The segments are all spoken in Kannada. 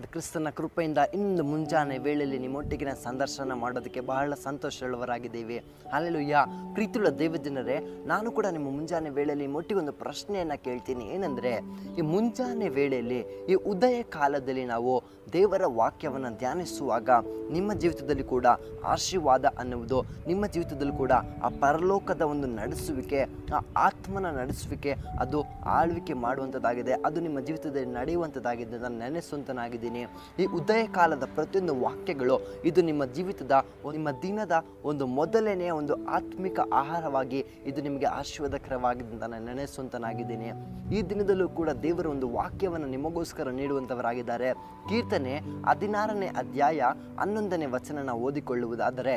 ಲಾರ್ಡ್ ಕ್ರಿಸ್ತನ ಕೃಪೆಯಿಂದ ಇಂದು ಮುಂಜಾನೆ ವೇಳೆಯಲ್ಲಿ ನಿಮ್ಮೊಟ್ಟಿಗಿನ ಸಂದರ್ಶನ ಮಾಡೋದಕ್ಕೆ ಬಹಳ ಸಂತೋಷವುಳ್ಳವರಾಗಿದ್ದೇವೆ ಅಲ್ಲೆಲುಯ್ಯ ಪ್ರೀತಿಯುಳ್ಳ ದೇವಜನರೇ ನಾನು ಕೂಡ ನಿಮ್ಮ ಮುಂಜಾನೆ ವೇಳೆಯಲ್ಲಿ ನಿಮ್ಮೊಟ್ಟಿಗೆ ಒಂದು ಪ್ರಶ್ನೆಯನ್ನು ಕೇಳ್ತೀನಿ ಏನಂದರೆ ಈ ಮುಂಜಾನೆ ವೇಳೆಯಲ್ಲಿ ಈ ಉದಯ ಕಾಲದಲ್ಲಿ ನಾವು ದೇವರ ವಾಕ್ಯವನ್ನು ಧ್ಯಾನಿಸುವಾಗ ನಿಮ್ಮ ಜೀವಿತದಲ್ಲಿ ಕೂಡ ಆಶೀರ್ವಾದ ಅನ್ನುವುದು ನಿಮ್ಮ ಜೀವಿತದಲ್ಲಿ ಕೂಡ ಆ ಪರಲೋಕದ ಒಂದು ನಡೆಸುವಿಕೆ ಆ ಆತ್ಮನ ನಡೆಸುವಿಕೆ ಅದು ಆಳ್ವಿಕೆ ಮಾಡುವಂಥದ್ದಾಗಿದೆ ಅದು ನಿಮ್ಮ ಜೀವಿತದಲ್ಲಿ ನಡೆಯುವಂಥದ್ದಾಗಿದೆ ನಾನು ನೆನೆಸುವಂತನಾಗಿದ್ದೀನಿ ಈ ಉದಯ ಕಾಲದ ಪ್ರತಿಯೊಂದು ವಾಕ್ಯಗಳು ಇದು ನಿಮ್ಮ ಜೀವಿತದ ನಿಮ್ಮ ದಿನದ ಒಂದು ಮೊದಲನೆಯ ಒಂದು ಆತ್ಮಿಕ ಆಹಾರವಾಗಿ ಇದು ನಿಮಗೆ ಆಶೀರ್ವಾದಕರವಾಗಿದೆ ಅಂತ ನಾನು ನೆನೆಸುವಂತನಾಗಿದ್ದೀನಿ ಈ ದಿನದಲ್ಲೂ ಕೂಡ ದೇವರ ಒಂದು ವಾಕ್ಯವನ್ನು ನಿಮಗೋಸ್ಕರ ನೀಡುವಂಥವರಾಗಿದ್ದಾರೆ ಕೀರ್ತನೆ ಹದಿನಾರನೇ ಅಧ್ಯಾಯ ಹನ್ನೊಂದನೇ ವಚನ ನಾವು ಓದಿಕೊಳ್ಳುವುದಾದರೆ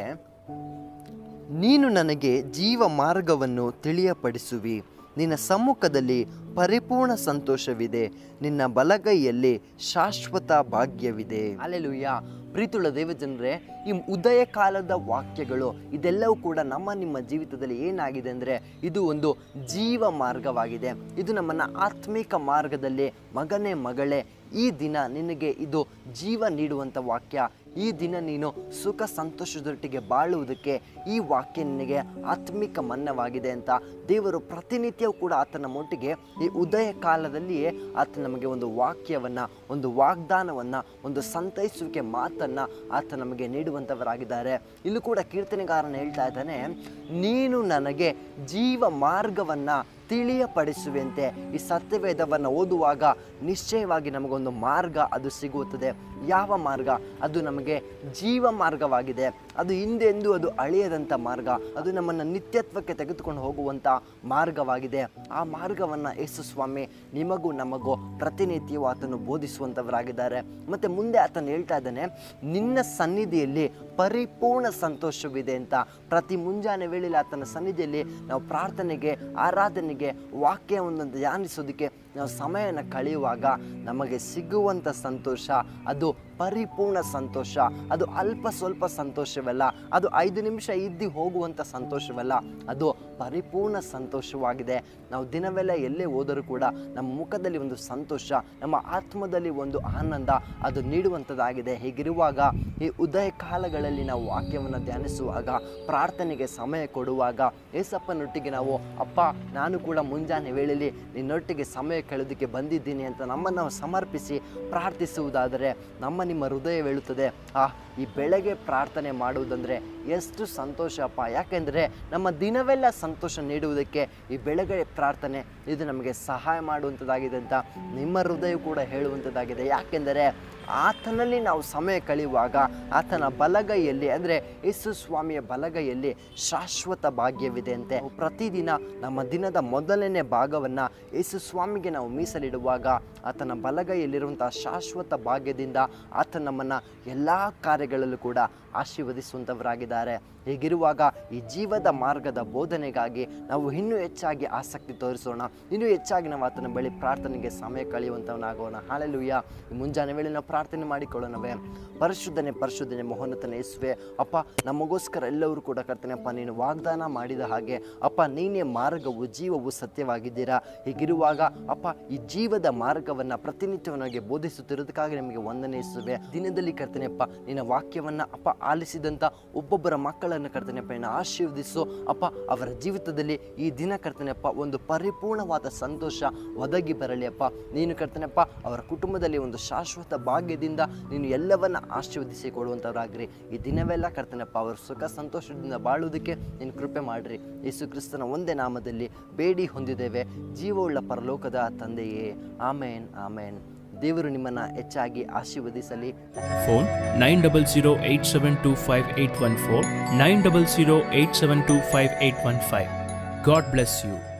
ನೀನು ನನಗೆ ಜೀವ ಮಾರ್ಗವನ್ನು ತಿಳಿಯಪಡಿಸುವಿ ನಿನ್ನ ಸಮ್ಮುಖದಲ್ಲಿ ಪರಿಪೂರ್ಣ ಸಂತೋಷವಿದೆ ನಿನ್ನ ಬಲಗೈಯಲ್ಲಿ ಶಾಶ್ವತ ಭಾಗ್ಯವಿದೆ ಅಲ್ಲೆಲುಯ್ಯ ಪ್ರೀತಿಯುಳ್ಳ ದೇವಜನರೇ ಈ ಉದಯ ಕಾಲದ ವಾಕ್ಯಗಳು ಇದೆಲ್ಲವೂ ಕೂಡ ನಮ್ಮ ನಿಮ್ಮ ಜೀವಿತದಲ್ಲಿ ಏನಾಗಿದೆ ಅಂದರೆ ಇದು ಒಂದು ಜೀವ ಮಾರ್ಗವಾಗಿದೆ ಇದು ನಮ್ಮನ್ನು ಆತ್ಮಿಕ ಮಾರ್ಗದಲ್ಲಿ ಮಗನೇ ಮಗಳೇ ಈ ದಿನ ನಿನಗೆ ಇದು ಜೀವ ನೀಡುವಂಥ ವಾಕ್ಯ ಈ ದಿನ ನೀನು ಸುಖ ಸಂತೋಷದೊಟ್ಟಿಗೆ ಬಾಳುವುದಕ್ಕೆ ಈ ವಾಕ್ಯ ನಿನಗೆ ಆತ್ಮಿಕ ಮನ್ನವಾಗಿದೆ ಅಂತ ದೇವರು ಪ್ರತಿನಿತ್ಯವೂ ಕೂಡ ಆತನ ಮೊಟ್ಟಿಗೆ ಈ ಉದಯ ಕಾಲದಲ್ಲಿಯೇ ಆತ ನಮಗೆ ಒಂದು ವಾಕ್ಯವನ್ನು ಒಂದು ವಾಗ್ದಾನವನ್ನು ಒಂದು ಸಂತೈಸುವಿಕೆ ಮಾತನ್ನು ಆತ ನಮಗೆ ನೀಡುವಂಥವರಾಗಿದ್ದಾರೆ ಇಲ್ಲೂ ಕೂಡ ಕೀರ್ತನೆಗಾರನ ಹೇಳ್ತಾ ಇದ್ದಾನೆ ನೀನು ನನಗೆ ಜೀವ ಮಾರ್ಗವನ್ನು ತಿಳಿಯಪಡಿಸುವಂತೆ ಈ ಸತ್ಯವೇದವನ್ನು ಓದುವಾಗ ನಿಶ್ಚಯವಾಗಿ ನಮಗೊಂದು ಮಾರ್ಗ ಅದು ಸಿಗುತ್ತದೆ ಯಾವ ಮಾರ್ಗ ಅದು ನಮಗೆ ಜೀವ ಮಾರ್ಗವಾಗಿದೆ ಅದು ಹಿಂದೆಂದೂ ಅದು ಅಳಿಯದಂಥ ಮಾರ್ಗ ಅದು ನಮ್ಮನ್ನು ನಿತ್ಯತ್ವಕ್ಕೆ ತೆಗೆದುಕೊಂಡು ಹೋಗುವಂಥ ಮಾರ್ಗವಾಗಿದೆ ಆ ಮಾರ್ಗವನ್ನು ಯೇಸು ಸ್ವಾಮಿ ನಿಮಗೂ ನಮಗೂ ಪ್ರತಿನಿತ್ಯವೂ ಆತನು ಬೋಧಿಸುವಂಥವರಾಗಿದ್ದಾರೆ ಮತ್ತು ಮುಂದೆ ಆತನು ಹೇಳ್ತಾ ಇದ್ದಾನೆ ನಿನ್ನ ಸನ್ನಿಧಿಯಲ್ಲಿ ಪರಿಪೂರ್ಣ ಸಂತೋಷವಿದೆ ಅಂತ ಪ್ರತಿ ಮುಂಜಾನೆ ವೇಳೆಯಲ್ಲಿ ಆತನ ಸನ್ನಿಧಿಯಲ್ಲಿ ನಾವು ಪ್ರಾರ್ಥನೆಗೆ ಆರಾಧನೆಗೆ ವಾಕ್ಯವನ್ನು ಧ್ಯಾನಿಸೋದಕ್ಕೆ ನಾವು ಸಮಯನ ಕಳೆಯುವಾಗ ನಮಗೆ ಸಿಗುವಂಥ ಸಂತೋಷ ಅದು ಪರಿಪೂರ್ಣ ಸಂತೋಷ ಅದು ಅಲ್ಪ ಸ್ವಲ್ಪ ಸಂತೋಷವಲ್ಲ ಅದು ಐದು ನಿಮಿಷ ಇದ್ದು ಹೋಗುವಂಥ ಸಂತೋಷವಲ್ಲ ಅದು ಪರಿಪೂರ್ಣ ಸಂತೋಷವಾಗಿದೆ ನಾವು ದಿನವೆಲ್ಲ ಎಲ್ಲೇ ಹೋದರೂ ಕೂಡ ನಮ್ಮ ಮುಖದಲ್ಲಿ ಒಂದು ಸಂತೋಷ ನಮ್ಮ ಆತ್ಮದಲ್ಲಿ ಒಂದು ಆನಂದ ಅದು ನೀಡುವಂಥದ್ದಾಗಿದೆ ಹೀಗಿರುವಾಗ ಈ ಉದಯ ಕಾಲಗಳಲ್ಲಿ ನಾವು ವಾಕ್ಯವನ್ನು ಧ್ಯಾನಿಸುವಾಗ ಪ್ರಾರ್ಥನೆಗೆ ಸಮಯ ಕೊಡುವಾಗ ಏಸಪ್ಪನೊಟ್ಟಿಗೆ ನಾವು ಅಪ್ಪ ನಾನು ಕೂಡ ಮುಂಜಾನೆ ವೇಳೆಯಲ್ಲಿ ನಿನ್ನೊಟ್ಟಿಗೆ ಸಮಯ ಕಳೆದಕ್ಕೆ ಬಂದಿದ್ದೀನಿ ಅಂತ ನಮ್ಮನ್ನು ನಾವು ಸಮರ್ಪಿಸಿ ಪ್ರಾರ್ಥಿಸುವುದಾದರೆ ನಮ್ಮ ನಿಮ್ಮ ಹೃದಯ ಹೇಳುತ್ತದೆ ಆ ಈ ಬೆಳಗ್ಗೆ ಪ್ರಾರ್ಥನೆ ಮಾಡುವುದಂದರೆ ಎಷ್ಟು ಸಂತೋಷಪ್ಪ ಯಾಕೆಂದರೆ ನಮ್ಮ ದಿನವೆಲ್ಲ ಸಂತೋಷ ನೀಡುವುದಕ್ಕೆ ಈ ಬೆಳಗ್ಗೆ ಪ್ರಾರ್ಥನೆ ಇದು ನಮಗೆ ಸಹಾಯ ಮಾಡುವಂಥದ್ದಾಗಿದೆ ಅಂತ ನಿಮ್ಮ ಹೃದಯ ಕೂಡ ಹೇಳುವಂಥದ್ದಾಗಿದೆ ಯಾಕೆಂದರೆ ಆತನಲ್ಲಿ ನಾವು ಸಮಯ ಕಳೆಯುವಾಗ ಆತನ ಬಲಗೈಯಲ್ಲಿ ಅಂದರೆ ಯೇಸು ಸ್ವಾಮಿಯ ಬಲಗೈಯಲ್ಲಿ ಶಾಶ್ವತ ಭಾಗ್ಯವಿದೆ ಅಂತೆ ಪ್ರತಿದಿನ ನಮ್ಮ ದಿನದ ಮೊದಲನೇ ಭಾಗವನ್ನು ಯೇಸು ಸ್ವಾಮಿಗೆ ನಾವು ಮೀಸಲಿಡುವಾಗ ಆತನ ಬಲಗೈಯಲ್ಲಿರುವಂಥ ಶಾಶ್ವತ ಭಾಗ್ಯದಿಂದ ಆತ ನಮ್ಮನ್ನು ಎಲ್ಲ ಕಾರ್ಯಗಳಲ್ಲೂ ಕೂಡ ಆಶೀರ್ವದಿಸುವಂಥವರಾಗಿದ್ದಾರೆ ಹೀಗಿರುವಾಗ ಈ ಜೀವದ ಮಾರ್ಗದ ಬೋಧನೆಗಾಗಿ ನಾವು ಇನ್ನೂ ಹೆಚ್ಚಾಗಿ ಆಸಕ್ತಿ ತೋರಿಸೋಣ ಇನ್ನೂ ಹೆಚ್ಚಾಗಿ ನಾವು ಆತನ ಬಳಿ ಪ್ರಾರ್ಥನೆಗೆ ಸಮಯ ಕಳೆಯುವಂಥವನಾಗೋಣ ಹಾಲೆಲುಯ್ಯ ಈ ಮುಂಜಾನೆ ವೇಳೆ ನಾವು ಪ್ರಾರ್ಥನೆ ಮಾಡಿಕೊಳ್ಳೋಣವೇ ಪರಿಶುದ್ಧನೆ ಪರಿಶುದ್ಧನೆ ಮಹೋನ್ನತನೆ ಯೇಸುವೆ ಅಪ್ಪ ನಮಗೋಸ್ಕರ ಎಲ್ಲರೂ ಕೂಡ ಕರ್ತನೆಪ್ಪ ನೀನು ವಾಗ್ದಾನ ಮಾಡಿದ ಹಾಗೆ ಅಪ್ಪ ನೀನೇ ಮಾರ್ಗವು ಜೀವವು ಸತ್ಯವಾಗಿದ್ದೀರಾ ಹೀಗಿರುವಾಗ ಅಪ್ಪ ಈ ಜೀವದ ಮಾರ್ಗವನ್ನು ಪ್ರತಿನಿತ್ಯವನಾಗಿ ಬೋಧಿಸುತ್ತಿರೋದಕ್ಕಾಗಿ ನಿಮಗೆ ವಂದನೆ ಯೇಸುವೆ ದಿನದಲ್ಲಿ ಕರ್ತನೆಪ್ಪ ನಿನ್ನ ವಾಕ್ಯವನ್ನು ಅಪ್ಪ ಆಲಿಸಿದಂಥ ಒಬ್ಬೊಬ್ಬರ ಮಕ್ಕಳನ್ನು ಕರ್ತನೆಪ್ಪ ನೀನು ಆಶೀರ್ವದಿಸು ಅಪ್ಪ ಅವರ ಜೀವಿತದಲ್ಲಿ ಈ ದಿನ ಕರ್ತನೆಪ್ಪ ಒಂದು ಪರಿಪೂರ್ಣವಾದ ಸಂತೋಷ ಒದಗಿ ಬರಲಿ ಅಪ್ಪ ನೀನು ಕರ್ತನೆಪ್ಪ ಅವರ ಕುಟುಂಬದಲ್ಲಿ ಒಂದು ಶಾಶ್ವತ ಭಾಗ್ಯದಿಂದ ನೀನು ಎಲ್ಲವನ್ನ ಆಶೀರ್ವದಿಸಿ ಕೊಡುವಂಥವ್ರಾಗ್ರಿ ಈ ದಿನವೆಲ್ಲ ಕರ್ತನೆಪ್ಪ ಅವರು ಸುಖ ಸಂತೋಷದಿಂದ ಬಾಳುವುದಕ್ಕೆ ನೀನು ಕೃಪೆ ಮಾಡ್ರಿ ಯೇಸು ಕ್ರಿಸ್ತನ ಒಂದೇ ನಾಮದಲ್ಲಿ ಬೇಡಿ ಹೊಂದಿದ್ದೇವೆ ಜೀವವುಳ್ಳ ಪರಲೋಕದ ತಂದೆಯೇ ಆಮೇನ್ ಆಮೇನ್ ದೇವರು ನಿಮ್ಮನ್ನು ಹೆಚ್ಚಾಗಿ ಆಶೀರ್ವದಿಸಲಿ phone 9008725814 9008725815 god bless you